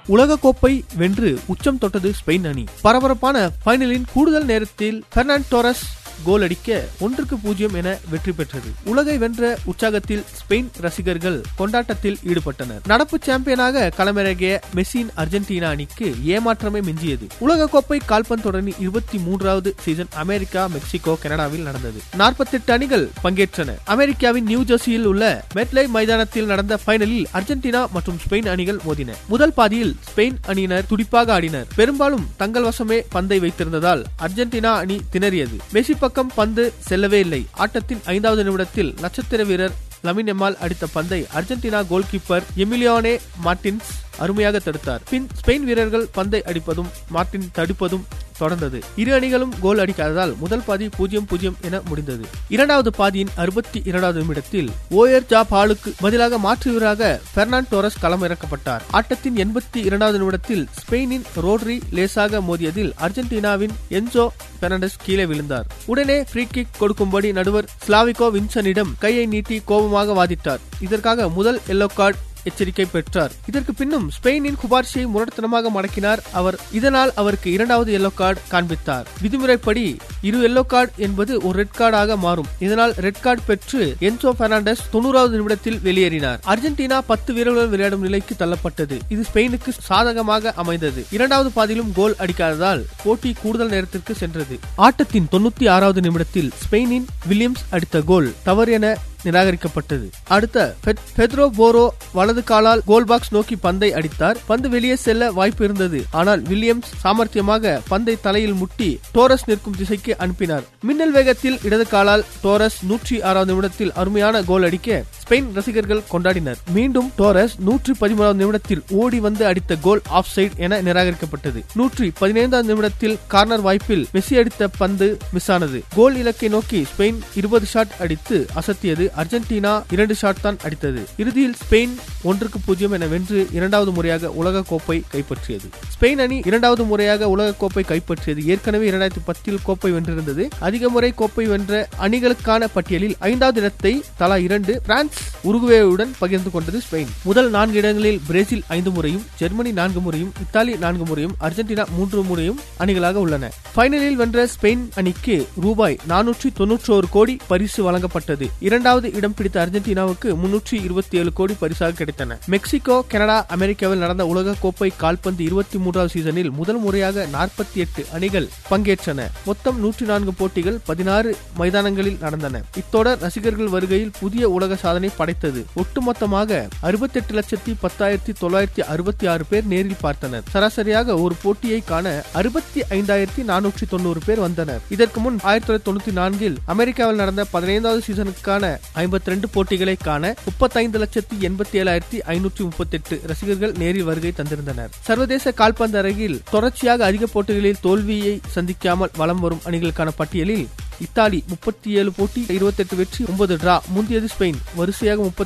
உலகக்கோப்பை வென்று உச்சம் தொட்டது ஸ்பெயின் அணி பரபரப்பான ஃபைனலின் கூடுதல் நேரத்தில் பெர்னாண்ட் டோரஸ் கோல் அடிக்க ஒன்றுக்கு பூஜ்ஜியம் என வெற்றி பெற்றது உலகை வென்ற உற்சாகத்தில் ஸ்பெயின் ரசிகர்கள் கொண்டாட்டத்தில் ஈடுபட்டனர் நடப்பு சாம்பியனாக களமிறங்கிய மெஸ்ஸின் அர்ஜென்டினா அணிக்கு ஏமாற்றமே மிஞ்சியது உலகக்கோப்பை கால்பந்து தொடரின் இருபத்தி மூன்றாவது சீசன் அமெரிக்கா மெக்சிகோ கனடாவில் நடந்தது நாற்பத்தெட்டு அணிகள் பங்கேற்றன அமெரிக்காவின் நியூ ஜெர்சியில் உள்ள மெட்லை மைதானத்தில் நடந்த ஃபைனலில் அர்ஜென்டினா மற்றும் ஸ்பெயின் அணிகள் மோதின முதல் பாதியில் ஸ்பெயின் அணியினர் துடிப்பாக ஆடினர் பெரும்பாலும் தங்கள் வசமே பந்தை வைத்திருந்ததால் அர்ஜென்டினா அணி திணறியது மெஸ்ஸி பக்கம் பந்து செல்லவே இல்லை ஆட்டத்தின் ஐந்தாவது நிமிடத்தில் நட்சத்திர வீரர் லமின் எம்மால் அடித்த பந்தை Argentina goalkeeper Emiliano Martinez அருமையாக தடுத்தார் பின் ஸ்பெயின் வீரர்கள் பந்தை அடிப்பதும் மார்டின் தடுப்பதும் தொடர்ந்தது இரு அணிகளும் கோல் அடிக்காததால் முதல் பாதி பூஜ்ஜியம் பூஜ்ஜியம் என முடிந்தது இரண்டாவது பாதியின் அறுபத்தி இரண்டாவது நிமிடத்தில் ஓயர் ஜாப் ஹாலுக்கு பதிலாக மாற்று வீரராக பெர்னாண்ட் டோரஸ் களமிறக்கப்பட்டார் ஆட்டத்தின் எண்பத்தி இரண்டாவது நிமிடத்தில் ஸ்பெயினின் ரோட்ரி லேசாக மோதியதில் அர்ஜென்டினாவின் என்சோ பெர்னாண்டஸ் கீழே விழுந்தார் உடனே ஃப்ரீ கிக் கொடுக்கும்படி நடுவர் ஸ்லாவிகோ வின்சனிடம் கையை நீட்டி கோபமாக வாதிட்டார் இதற்காக முதல் எல்லோ கார்டு எச்சரிக்கை பெற்றார் இதற்கு பின்னும் ஸ்பெயினின் குபார்சியை முரட்டுத்தனமாக மடக்கினார் அவர் இதனால் அவருக்கு இரண்டாவது எல்லோ கார்டு காண்பித்தார் விதிமுறைப்படி இரு எல்லோ கார்டு என்பது ஒரு ரெட் கார்டாக மாறும் இதனால் ரெட் கார்டு பெற்று என்சோ பெர்னாண்டஸ் தொண்ணூறாவது நிமிடத்தில் வெளியேறினார் அர்ஜென்டினா பத்து வீரர்களுடன் விளையாடும் நிலைக்கு தள்ளப்பட்டது இது ஸ்பெயினுக்கு சாதகமாக அமைந்தது இரண்டாவது பாதியிலும் கோல் அடிக்காததால் போட்டி கூடுதல் நேரத்திற்கு சென்றது ஆட்டத்தின் தொண்ணூத்தி ஆறாவது நிமிடத்தில் ஸ்பெயினின் வில்லியம்ஸ் அடித்த கோல் தவறு என நிராகரிக்கப்பட்டது அடுத்த பெத்ரோ போரோ வலது காலால் கோல் பாக்ஸ் நோக்கி பந்தை அடித்தார் பந்து வெளியே செல்ல வாய்ப்பு இருந்தது ஆனால் வில்லியம்ஸ் சாமர்த்தியமாக பந்தை தலையில் முட்டி டோரஸ் நிற்கும் திசைக்கு அனுப்பினார் மின்னல் வேகத்தில் இடது காலால் டோரஸ் நூற்றி ஆறாவது நிமிடத்தில் அருமையான கோல் அடிக்க ஸ்பெயின் ரசிகர்கள் கொண்டாடினர் மீண்டும் டோரஸ் நூற்றி பதிமூணாவது நிமிடத்தில் ஓடி வந்து அடித்த கோல் ஆஃப் சைட் என நிராகரிக்கப்பட்டது நூற்றி பதினைந்தாவது நிமிடத்தில் கார்னர் வாய்ப்பில் மெஸ்ஸி அடித்த பந்து மிஸ் ஆனது கோல் இலக்கை நோக்கி ஸ்பெயின் இருபது ஷாட் அடித்து அசத்தியது அர்ஜென்டினா இரண்டு ஷாட் தான் அடித்தது இறுதியில் ஸ்பெயின் ஒன்றுக்கு பூஜ்ஜியம் என வென்று இரண்டாவது முறையாக உலக கோப்பை கைப்பற்றியது ஸ்பெயின் அணி இரண்டாவது முறையாக உலக கோப்பை கைப்பற்றியது ஏற்கனவே இரண்டாயிரத்தி பத்தில் கோப்பை வென்றிருந்தது அதிக முறை கோப்பை வென்ற அணிகளுக்கான பட்டியலில் ஐந்தாவது இடத்தை தலா இரண்டு பிரான்ஸ் உருகுவேயுடன் பகிர்ந்து கொண்டது ஸ்பெயின் முதல் நான்கு இடங்களில் பிரேசில் ஐந்து முறையும் ஜெர்மனி நான்கு முறையும் இத்தாலி நான்கு முறையும் அர்ஜென்டினா மூன்று முறையும் அணிகளாக உள்ளன பைனலில் வென்ற ஸ்பெயின் அணிக்கு ரூபாய் நானூற்றி தொன்னூற்றோரு கோடி பரிசு வழங்கப்பட்டது இரண்டாவது இடம் பிடித்த அர்ஜென்டினாவுக்கு முன்னூற்றி இருபத்தி ஏழு கோடி பரிசாக கிடைத்தன மெக்சிகோ கனடா அமெரிக்காவில் நடந்த உலக கோப்பை கால்பந்து இருபத்தி மூன்றாவது சீசனில் முதல் முறையாக நாற்பத்தி எட்டு அணிகள் பங்கேற்றன மொத்தம் நூற்றி நான்கு போட்டிகள் பதினாறு மைதானங்களில் நடந்தன இத்தொடர் ரசிகர்கள் வருகையில் புதிய உலக சாதனை படைத்தது ஒட்டுமொத்தமாக அறுபத்தெட்டு லட்சத்தி பத்தாயிரத்தி தொள்ளாயிரத்தி அறுபத்தி ஆறு பேர் நேரில் பார்த்தனர் சராசரியாக ஒரு போட்டியை காண அறுபத்தி ஐந்தாயிரத்தி நானூற்றி தொண்ணூறு பேர் வந்தனர் இதற்கு முன் ஆயிரத்தி தொள்ளாயிரத்தி தொண்ணூத்தி நான்கில் அமெரிக்காவில் நடந்த பதினைந்தாவது சீசனுக்கான ஐம்பத்தி ரெண்டு போட்டிகளை காண முப்பத்தைந்து லட்சத்தி எண்பத்தி ஏழாயிரத்தி ஐநூற்றி முப்பத்தி எட்டு ரசிகர்கள் நேரில் வருகை தந்திருந்தனர் சர்வதேச கால்பந்து அரங்கில் தொடர்ச்சியாக அதிக போட்டிகளில் தோல்வியை சந்திக்காமல் வலம் வரும் அணிகளுக்கான பட்டியலில் இத்தாலி முப்பத்தி ஏழு போட்டி இருபத்தி எட்டு வெற்றி ஒன்பது டிரா முந்தியது ஸ்பெயின் வரிசையாக முப்பத்தி